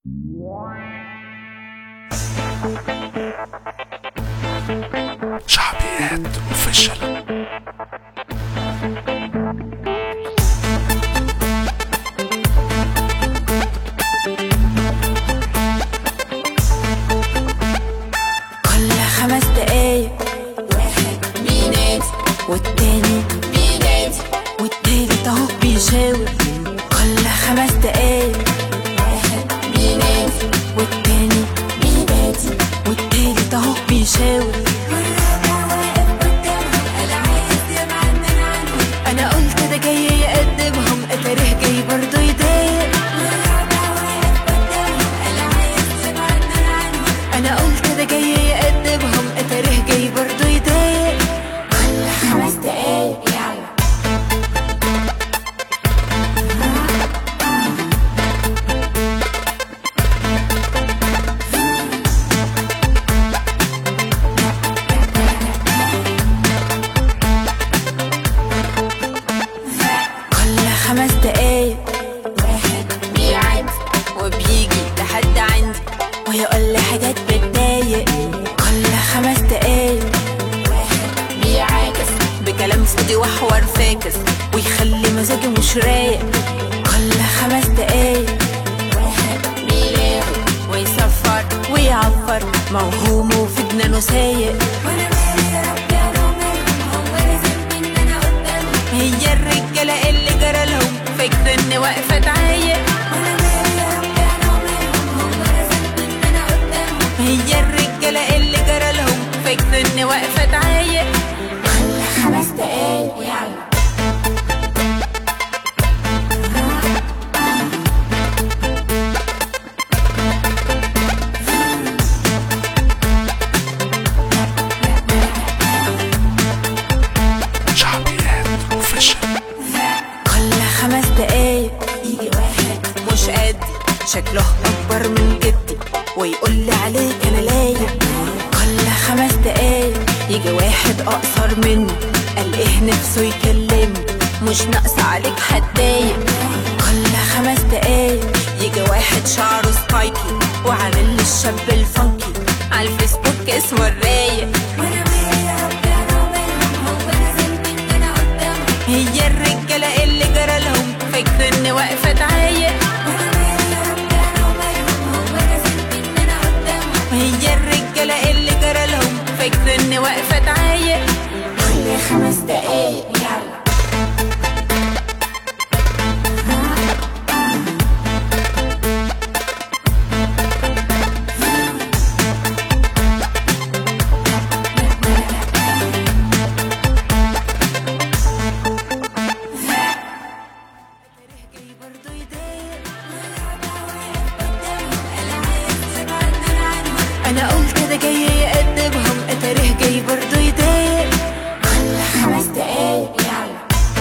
شعبيات اوفيشال كل خمس دقايق واحد بينادي والتاني بينادي والتالت اهو بيشاور كل خمس دقايق واحد بينادي والتاني بينادي والتالت اهو بيشاور انا قلت ده جاي يقدمهم اتاريه جاي برضه يضايق انا قلت ده جاي يقدمهم اتاريه جاي برضه يضايق كل خمس دقايق يلا كل خمس دقايق واحد بيعدي وبيجي لحد عندي ويقول لي حاجات بتضايق كل خمس دقايق واحد بيعاكس بكلام فاضي وحوار فاكس ويخلي مزاجي مش رايق كل خمس دقايق واحد بيلاقي ويصفر ويعفر موهوم وفي جنانه سايق وانا مالي يا رب يا رومانهم هو لازم ان انا قدامهم هي الرجالة اللي جرى لهم فكر اني واقفة تعايق وانا مالي يا رب يا رومانهم هو لازم ان انا قدامهم هي الرجالة اللي جرى لهم فكر اني واقفة تعايق كل خمس دقايق يلا شعبيات اوفيشال كل خمس دقايق يجي واحد مش قد شكله اكبر من جدي ويقول لي عليك انا لايق كل خمس دقايق يجي واحد اقصر مني قال ايه نفسه يكلمني مش ناقص عليك هتضايق كل خمس دقايق يجي واحد شعره سبايكي وعامل لي الشاب الفانكي على الفيسبوك اسمه الرايق وانا مالي يا رب يا رومانهم هو لازم ان انا قدامهم هي الرجالة اللي جرى لهم فكر اني واقفة تعايق هي الرجالة اللي جرى لهم فكر اني واقفة تعايق كل خمس دقايق يلا انا قلت ده جاي يقدمهم اتاريه جاي برضه يضايق كل خمس دقايق يلا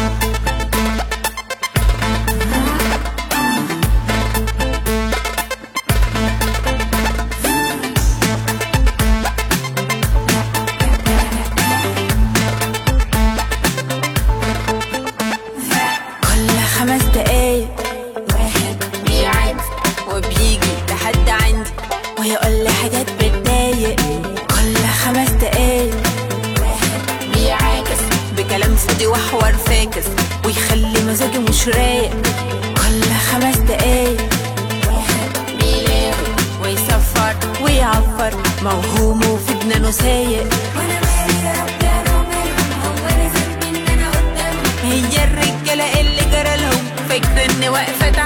كل خمس دقايق واحد بيعدي وبيجي لحد عندي ويقول لي حاجات بتضايق كل خمس دقايق واحد بيعاكس بكلام فاضي وحوار فاكس ويخلي مزاجي مش رايق كل خمس دقايق واحد بيلاقي ويصفر ويعفر موهوم وفي جنانه سايق وانا مالي يا رب يا رومانهم هو لازم ان انا قدامهم هي الرجالة اللي جرى لهم فكر اني واقفة